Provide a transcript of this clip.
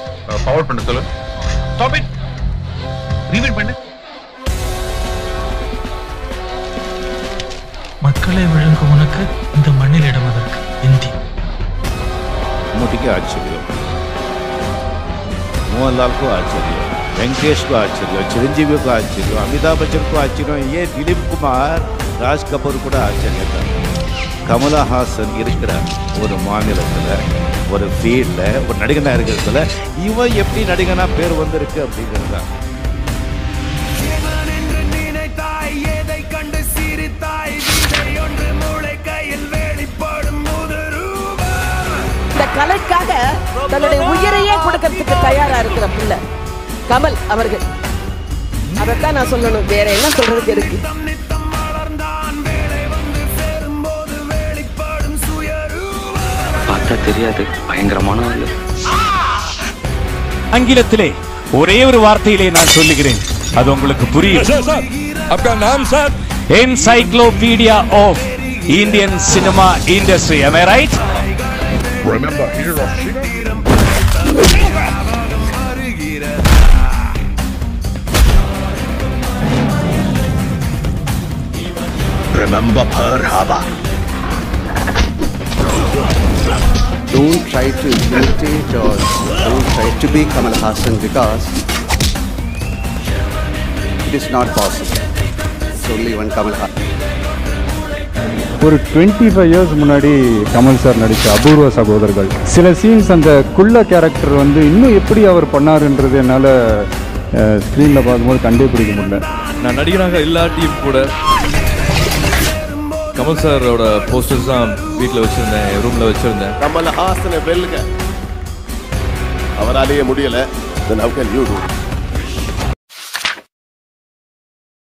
Forward பண்ண சொல்லு stop it rewind பண்ணு மக்களை விழுங்கும் உனக்கு இந்த மண்ணில் இடம் அதற்கு இந்தி मम्मूटी आश्चर्य मोहनलाल को आश्चर्य वेंकटेश को आश्चर्य चिरंजीवी को आश्चर्य अमिताभ बच्चन को आश्चर्य ये दिलीप कुमार ராஜ் கபூர் கூட ஆச்சரியம் தான் கமலஹாசன் இருக்கிற ஒரு மாநிலத்தில் ஒரு ஃபீல்டில் ஒரு நடிகனாக இருக்கிறதுல இவன் எப்படி நடிகனா பேர் வந்திருக்கு அப்படிங்கிறது தான் இவன் என்று நினைத்தாய் எதை கண்டு சிரித்தாய் விதை ஒன்று மூளை கையில் வெளிப்படும் முதுரூபம் இந்த கலைக்காக தன்னுடைய உயிரையே கொடுக்கறதுக்கு தயாரா இருக்கிற பிள்ளை கமல் அவர்கள் அதைத்தான் நான் சொல்லணும் வேற என்ன சொல்றதுக்கு இருக்கு நித்தம் நித்தம் வளர்ந்தான் வேலை வந்து சேரும்போது வெளிப்படும் சுயரூபம் பார்த்தா தெரியாது பயங்கரமான ஆளு ஆங்கிலத்திலே ஒரே ஒரு வார்த்தையிலே நான் சொல்லுகிறேன் அது உங்களுக்கு புரியும் आपका नाम sir encyclopedia of Indian cinema industry am I right Remember Hiroshima? Remember Pearl Harbor? don't try to imitate or don't try to be Kamal Hassan because it is not possible. It's only one Kamal Hassan. ஒரு twenty five years முன்னாடி Kamal sir நடித்த அபூர்வ சகோதரர்கள் சில scenes அந்த குள்ள character வந்து இன்னும் எப்படி அவர் பண்ணாருன்றது என்னால் ஸ்க்ரீனில் பார்க்கும்போது கண்டுபிடிக்க முடியல நான் நடிகராக இல்லாட்டியும் கூட கமல் சாரோட போஸ்டர்ஸ் தான் வீட்டில் வச்சிருந்தேன் ரூம்ல வச்சிருந்தேன் கமலஹாசனை வெல்லுங்க அவராலேயே முடியல then how can you do it?